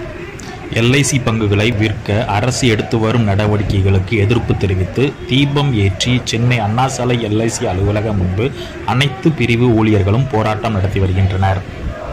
LIC பங்குகளை விற்க அரசு எடுத்து வரும் நடவடிக்கைகளுக்கு எதிர்ப்பு தெரிவித்து தீபம் ஏற்றி சென்னை அண்ணா சாலை எல்ஐசி அலுவலகம் முன்பு அனைத்து பிரிவு ஊழியர்களும் போராட்டம் நடத்தி வருகின்றனர்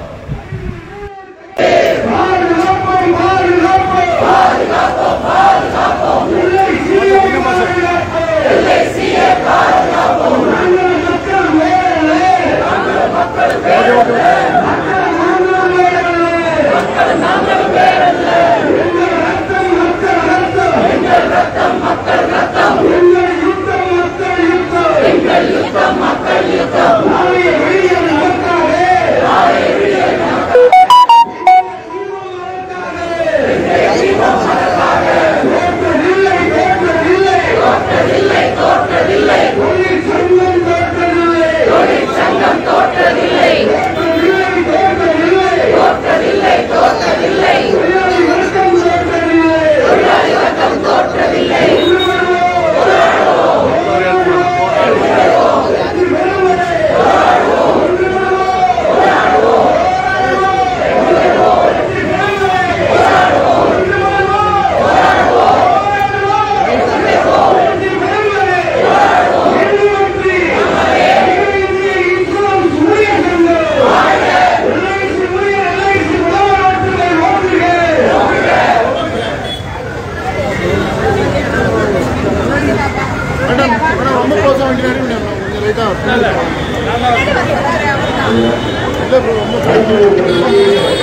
மேடம் மேடம் ரொம்ப க்ளோஸாக வாங்கினாரு கொஞ்சம் லைட்டாக இல்லை ப்ரோ ரொம்ப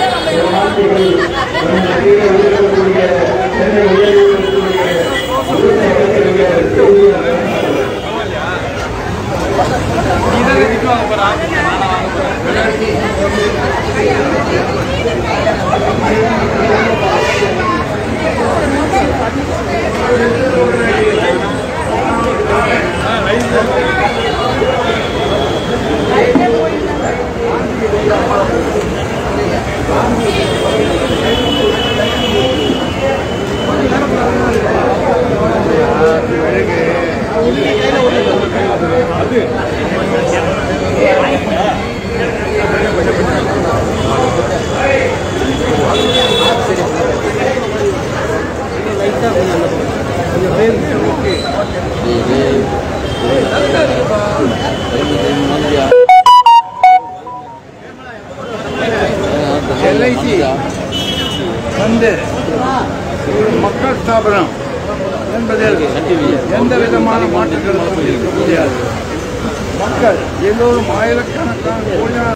எல்ஐசி வந்து ஒரு மக்கள் ஸ்தாபனம் என்பதில் எந்த விதமான மாற்று கருத்தும் இருக்க முடியாது மக்கள் எல்லோரும் ஆயிரக்கணக்கான கோடியான